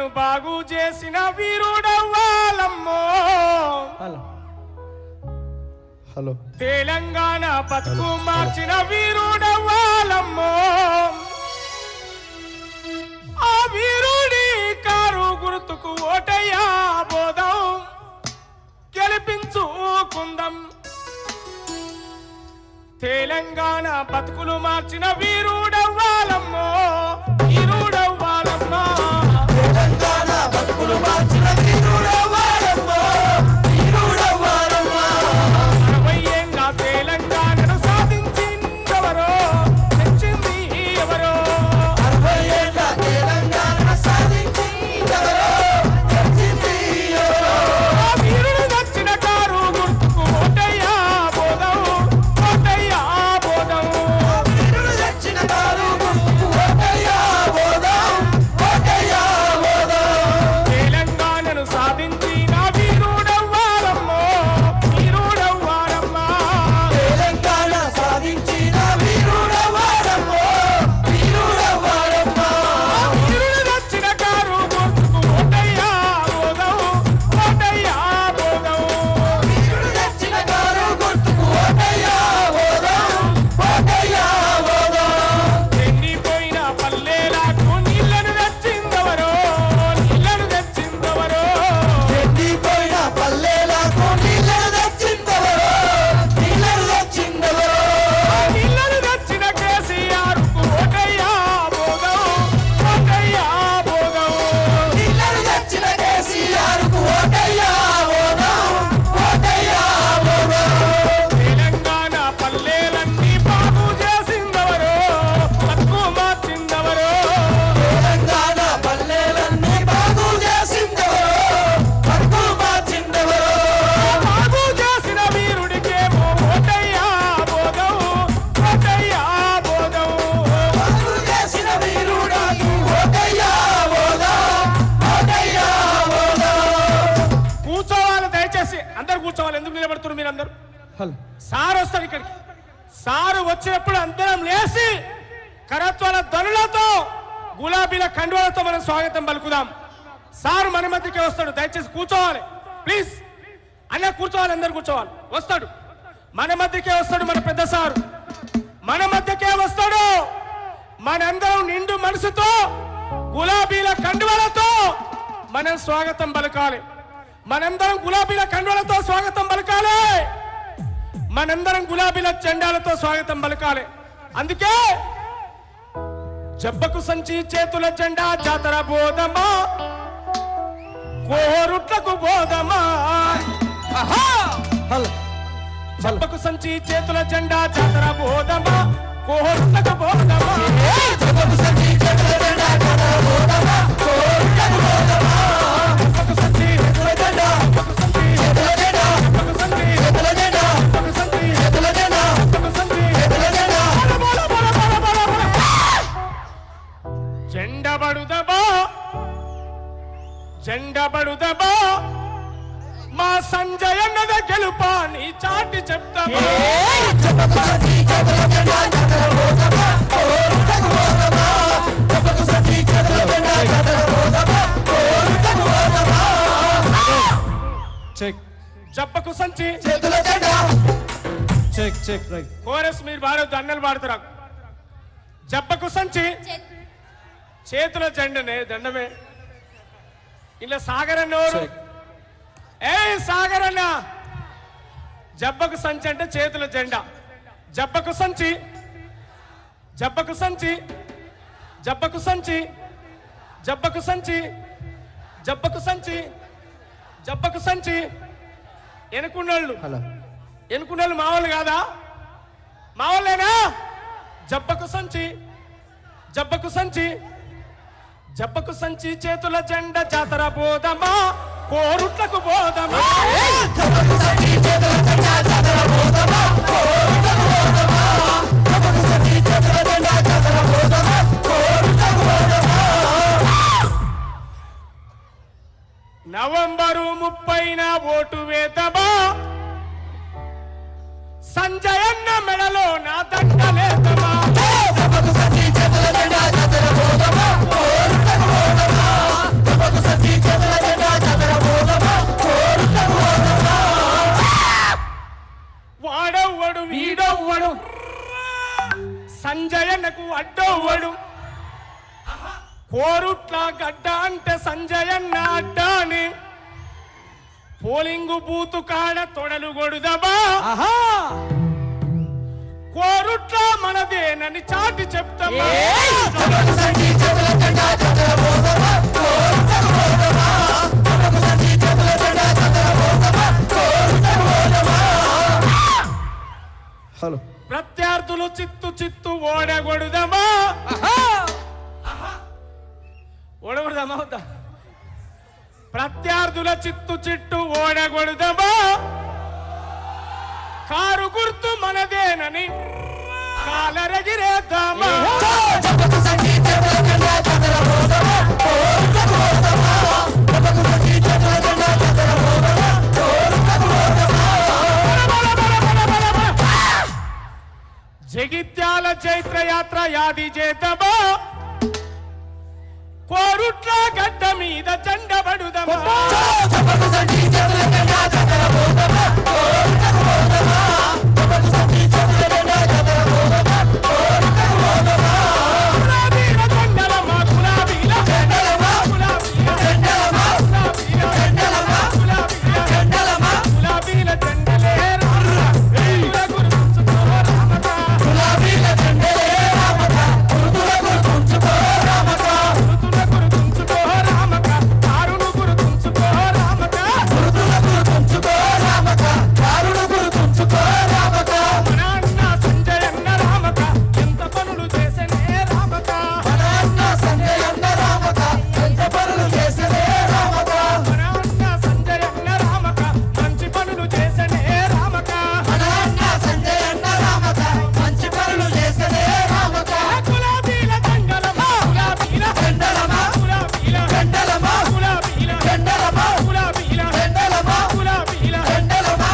తెలంగాణను బాగు చేసిన వీరుడవ్వాలమ్మో హలో హలో తెలంగాణ బతుకు మార్చిన వీరుడవ్వాలమ్మో ఆ వీరుడి కారు గుర్తుకు ఓటయ్యా బోధం గెలిపించుకుందాం తెలంగాణ బతుకులు మార్చిన వీరుడవ్వాలమ్మో వీరుడవ్వాలమ్మా తెలంగాణ బతుకులు మార్చిన వీరుడవ్వాలమ్మో, వీరుడవ్వాలమ్మా. అరవై ఏళ్ళ తెలంగాణను సాధించిందెవరో తెచ్చింది ఎవరో అరవై ఏళ్ల తెలంగాణను సాధించిందెవరో, తెచ్చింది ఎవరో. ఆ వీరుడు నచ్చిన కారు గుర్తుకు ఓటయ్యా బోధం ఓటయ్యా బోధం వీరుడు తెచ్చిన కారు గుర్తుకు ఓటయ్యా బోదాం, ఓటయ్యా బోదాం. తెలంగాణను సాధించిన వీరుడవ్వాలమ్మో వీరుడవ్వాలమ్మా తెలంగాణ సాధించిన వీరుడవ్వాలమ్మో, వీరుడవ్వాలమ్మా. వీరుడు నచ్చిన కారు గుర్తుకు ఓటయ్యా బోధం ఓటయ్యా బోధం వీరుడు తెచ్చిన కారు గుర్తుకు ఓటయ్యా బోదాం, ఓటయ్యా బోదాం. ఎండిపోయిన పల్లెలకు నీళ్లను తెచ్చిందెవరో నీళ్లను తెచ్చిందెవరో ఎండిపోయిన పల్లెలకు నీళ్ళను తెచ్చిందెవరో, నీళ్ళను తెచ్చిందెవరో. ఆ నీళ్లను తెచ్చిన కేసీఆర్ కు ఓటయ్యా బోధం ఓటయ్యా బోధం నీళ్ళను తెచ్చిన కేసీఆర్ కు ఓటయ్యా బోదాం, ఓటయ్యా బోదాం. తెలంగాణ పల్లెలన్నీ బాగు చేసిందెవరో తక్కువ మార్చిందెవరో తెలంగాణ పల్లెలన్నీ బాగు చేసిందెవరో, బతుకు మార్చిందెవరో. బాగు చేసిన వీరుడికేమో ఓటయ్యా బోధం ఓటయ్యా బోధం బాగు చేసిన వీరుడాకు ఓటయ్యా బోదాం, ఓటయ్యా బోదాం. కూర్చోవాలి దయచేసి అందరు కూర్చోవాలి ఎందుకు నిలబడుతున్నారు మీరు అందరు హలో సార్ వస్తాడు ఇక్కడికి సారు వచ్చినప్పుడు అందరం లేచి కరత్వాల ధనులతో గులాబీల కండువలతో మనం స్వాగతం పలుకుదాం సార్ మన మధ్యకే వస్తాడు దయచేసి కూర్చోవాలి ప్లీజ్ అన్న కూర్చోవాలి అందరు కూర్చోవాలి వస్తాడు మన మధ్యకే వస్తాడు మన పెద్ద సారు మన మధ్యకే వస్తాడు మనందరం నిండు మనసుతో గులాబీల కండువలతో మనం స్వాగతం పలకాలి మనందరం గులాబీల కండువలతో స్వాగతం పలకాలి మనందరం గులాబీల జెండాలతో స్వాగతం పలకాలి అందుకే జబ్బకు సంచి చేతుల జెండా జాతర బోధమా కోరుట్లకు బోధమా ఆహా! హలో జబ్బకు సంచి చేతుల జెండా జాతర బోధమా కోరుట్లకు బోధమా జగత్తు సంచి చేతుల జెండా జాతర బోధమా, కోరుటకు బోధమా. జబ్బకు సంచి చేతుల జెండా, జబ్బకు సంచి చేతుల జెండా, జబ్బకు సంచి చేతుల జెండా, జబ్బకు సంచి చేతుల జెండా, జబ్బకు సంచి చేతుల జెండా. బోల, బోల, బోల, బోల, బోల, బోల. జెండ బడుదబా జెండ బడుదబా మా సంజయన్నద గెలుపా నీ చాటి చెప్తావా జగత్తు సంచి చేతుల జెండా జాతర బోధమా, కోరుటకు బోధమా. జగత్తు సంచి చేతుల జెండా జాతర బోధమా, కోరుటకు బోధమా. చెక్ జబ్బకు సంచి చేతుల జెండా చెక్ చెక్ రైట్ కోరస్ మీరు పాడొద్దు అన్నలు పాడుతురా జబ్బకు సంచి చేతుల జెండనే దండమే ఇలా సాగరన్న ఎవరు చెక్ ఏ సాగరన్న జబ్బకు సంచి అంటే చేతుల జెండా జబ్బకు సంచి జబ్బకు సంచి జబ్బకు సంచి జబ్బకు సంచి జబ్బకు సంచి జబ్బకు సంచి ఎనుకున్నోళ్ళు హలో ఎనుకున్నోళ్ళు మా వాళ్ళు కాదా మా వాళ్ళేనా జబ్బకు సంచి జబ్బకు సంచి జబ్బకు సంచి చేతుల జెండ జాతర బోధమా కోరుట్లకు బోధమా జగత్తు సంచి చేతుల జెండా జాతర బోధమా, కోరుటకు బోధమా. జగత్తు సంచి చేతుల జెండా జాతర బోధమా, కోరుటకు బోధమా. నవంబరు ముప్పైన ఓటు వేదమా సంజయన్న మెడలో నా దండలేదమా జగత్తు సంచి చేతుల జెండా జాతర బోధమా, కోరుటకు బోధమా. జగత్తు సంజయన్నకు అడ్డవ్వడు కోరుట్ల గడ్డ అంటే సంజయన్న అడ్డ అని పోలింగు బూతు కాడ తొడలు కొడుదబా ఆహా కోరుట్ల మనదేనని చాటి చెప్తామా జగకు సంటి చేతుల జెండా జాతర పోదమా కోరుటకు పోదమా జగకు సంటి చేతుల జెండా జాతర పోదమా కోరుటకు పోదమా హలో ప్రత్యర్థులు చిత్తు చిత్తు ఓడగొడుదమా ఓడగొడదామా వద్దా ప్రత్యర్థుల చిత్తు చిట్టు ఓడగొడుదమా కారు గుర్తు మనదేనని కాలరగిరేద్దామా జగకు సంటి చేతుల జెండా జాతర పోదమా కోరుటకు పోదమా జగకు సంటి చేతుల జెండా జాతర పోదమా కోరుటకు పోదమా జగిత్యాల చైత్ర యాత్ర యాది చేద్దామా కోరుట్ల గడ్డ మీద చండబడుదమా జగకు సంటి చేతుల జెండా జాతర పోదమా కోరుటకు పోదమా జగకు సంటి చేతుల జెండా జాతర పోదమా కోరుటకు పోదమా గులాబీల జెండలమా, గులాబీల జెండలమా, గులాబీల జెండలమా, గులాబీల జెండలమా, గులాబీల జెండలమా, గులాబీల జెండలే రామ. రైతుల గుర్తుంచుకో రామక. గులాబీల జెండలే రామక గురుతుల గుర్తుంచుకో రామక గుర్తుల గుర్తుంచుకో రామక. కారును గుర్తుంచుకో రామక. గురుతుల గుర్తుంచుకో రామక కారుడు గుర్తుంచుకో రామక మన అన్న సంజయన్న రామక. ఎంత పనులు చేసనే రామక. మన అన్న సంజయన్న రామక ఎంత పనులు చేసనే రామక మన అన్న సంజయన్న రామక. మంచి పనులు చేసనే రామక మన అన్న సంజయన్న రామక మంచి పనులు చేసనే రామక గులాబీల జెండలమా, గులాబీల జెండలమా, గులాబీల జెండలమా, గులాబీల జెండలమా, గులాబీల జెండలమా, గులాబీల జెండలమా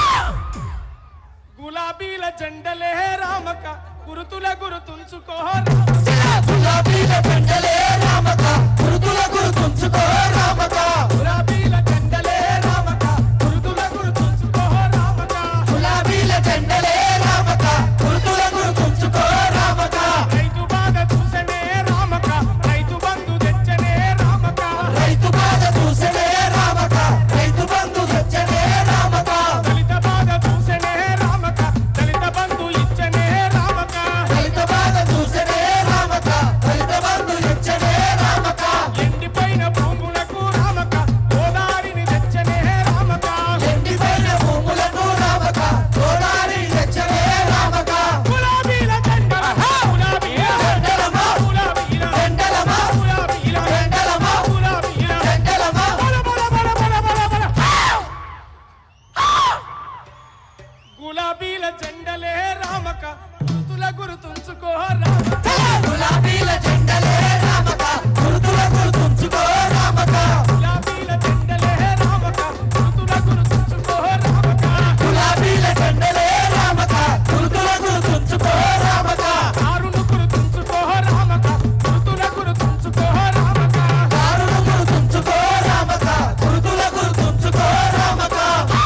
గులాబీల జెండలే రామక గురుతుల గురుతుంచుకో గులాబీల జెండలే రామక గురుతుల గుర్తుంచుకో రామక గులాబీల జెండలే రామక గురుతుల గురుతుంచుకో రామక గులాబీల జెండలే రామక గురుతుల గుర్తుంచుకో రామక రైతు బాధ చూసనే రామక రైతు బంధు తెచ్చనే రామక రైతు బాధ చూసనే రామక రైతు బంధు తెచ్చనే రామక దళిత బాధ చూసనే రామక దళిత బంధు ఇచ్చనే రామక దళిత బాధ చూసనే రామక దళిత బంధు తెచ్చనే రామక ఎండిపోయిన భూములకు రామక గోదారిని తెచ్చనే రామక ఎండిపోయిన భూములకు రామక గోదావరి తెచ్చనే రామక గులాబీల జెండల గులాబీల జెండలమా, గులాబీల జెండలమా, గులాబీల జెండలమా, గులాబీల జెండలమా బల బల బల బల బల బల. గులాబీల జెండలే రామక గుర్తుల గుర్తుంచుకో రామక గులాబీల జెండలే రామక గురుతుల గుర్తుంచుకో రామక గులాబీల జెండలే రామక గుర్తుల గుర్తుంచుకో రామక గులాబీల జెండలే రామక గురుతుల గుర్తుంచుకో రామక కారును గుర్తుంచుకో రామక గుర్తుల గుర్తుంచుకో రామక కారును గుర్తుంచుకో రామక గురుతుల గుర్తుంచుకో రామక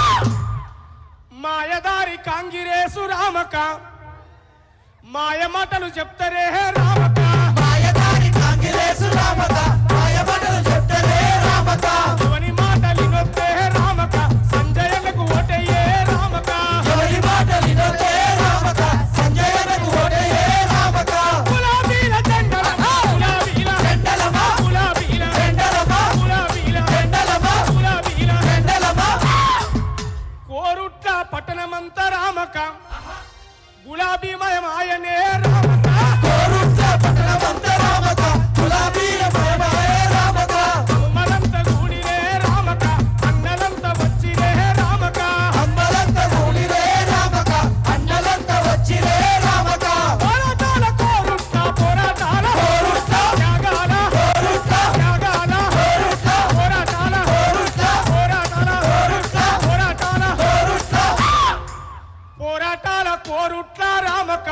మాయదారి కాంగిరేసు రామక మాయ మాటలు చెప్తారే రామక మాయదారి కాంగ్రెస్ రామక మాయబడులు చెప్తలే రామక ఎవని మాటలు నొత్తే రామక సంజయలకు ఓటయ్యే రామక ఎవరి మాటలినొద్దే రామక సంజయనకు ఓటేయే రామక గులాబీల జెండల గులాబీల జెండలమా గులాబీల జెండలమా గులాబీల జెండలమా గులాబీల జెండలమా కోరుట్ల పట్టణమంతా రామక గులాబీమయమాయనే రామక కోరుట్ల పట్టణమంత రామక గులాబీల మయమాయే రామక అమ్మలంత గూడిరే రామక అన్నలంత వచ్చిరే రామక అమ్మలంత కూలిరే రామక అన్నలంత వచ్చిరే రామక పోరాటాల కోరుట్ల పోరాటాల కోరుట్ల త్యాగాల కోరుట్ల త్యాగాల కోరుట్ల పోరాటాల కోరుట్ల పోరాటాల కోరుట్ల పోరాటాల కోరుట్ల పోరాటాల కోరుట్ల రామక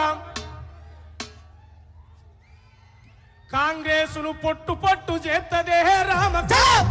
కాంగ్రెసును పొట్టు పొట్టు చేత్తదే రామక